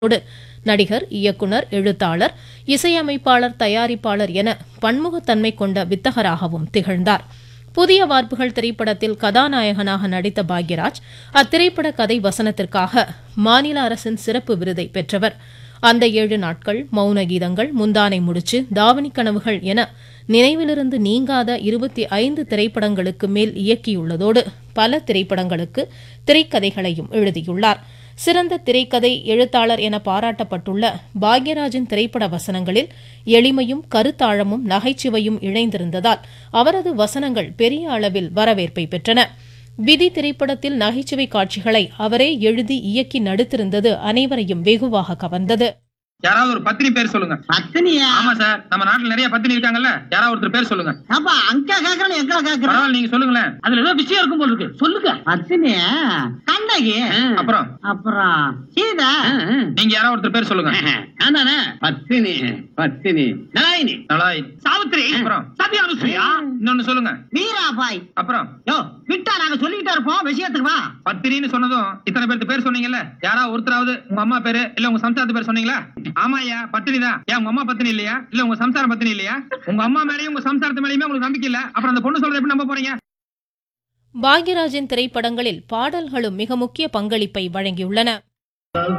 ோடு நடிகர் இயக்குனர் எழுத்தாளர் இசையமைப்பாளர் தயாரிப்பாளர் என பன்முகத்தன்மை கொண்ட வித்தகராகவும் திகழ்ந்தார் புதிய வார்ப்புகள் திரைப்படத்தில் கதாநாயகனாக நடித்த பாக்யராஜ் அத்திரைப்பட கதை வசனத்திற்காக மாநில அரசின் சிறப்பு விருதை பெற்றவர் அந்த ஏழு நாட்கள் மௌன கீதங்கள் முந்தானை முடிச்சு தாவணி கனவுகள் என நினைவிலிருந்து நீங்காத இருபத்தி ஐந்து திரைப்படங்களுக்கு மேல் இயக்கியுள்ளதோடு பல திரைப்படங்களுக்கு திரைக்கதைகளையும் எழுதியுள்ளார் சிறந்த திரைக்கதை எழுத்தாளர் என பாராட்டப்பட்டுள்ள பாக்யராஜின் திரைப்பட வசனங்களில் எளிமையும் கருத்தாழமும் நகைச்சுவையும் இணைந்திருந்ததால் அவரது வசனங்கள் பெரிய அளவில் வரவேற்பை பெற்றன விதி திரைப்படத்தில் நகைச்சுவை காட்சிகளை அவரே எழுதி இயக்கி நடித்திருந்தது அனைவரையும் வெகுவாக கவர்ந்தது யாராவது ஒரு பத்தினி பேர் சொல்லுங்க பத்தினியா ஆமா சார் நம்ம நாட்டுல நிறைய பத்தினி இருக்காங்கல்ல யாராவது ஒருத்தர் பேர் சொல்லுங்க அப்பா அங்க கேக்குறேன் எங்க கேக்குறேன் பரவாயில்ல நீங்க சொல்லுங்களேன் அதுல ஏதோ விஷயம் இருக்கும் போல இருக்கு சொல்லுங்க பத்தினியா கண்ணகி அப்புறம் அப்புறம் சீதா நீங்க யாராவது ஒருத்தர் பேர் சொல்லுங்க நான் தானே பத்தினி பத்தினி நலாயினி நலாய் சாவித்திரி அப்புறம்? சத்யா அனுசுயா இன்னொன்னு சொல்லுங்க வீராபாய் அப்புறம் யோ விட்டா நாங்க சொல்லிக்கிட்டே இருப்போம் விஷயத்துக்கு வா பத்திரின்னு சொன்னதும் இத்தனை பேருக்கு பேர் சொன்னீங்கல்ல யாராவது ஒருத்தராவது உங்க அம்மா பேரு இல்ல உங்க சம்சாரத்து பேர் சொன்னீங்களா ஆமா ஐயா பத்தினி தான் ஏன் உங்க அம்மா பத்தினி இல்லையா இல்ல உங்க சம்சாரம் பத்தினி இல்லையா உங்க அம்மா மேலயும் உங்க சம்சாரத்து மேலயுமே உங்களுக்கு நம்பிக்கை இல்ல அப்புறம் அந்த பொண்ணு சொல்றது எப்படி நம்ப போறீங்க பாக்யராஜின் திரைப்படங்களில் பாடல்களும் மிக முக்கிய பங்களிப்பை வழங்கியுள்ளன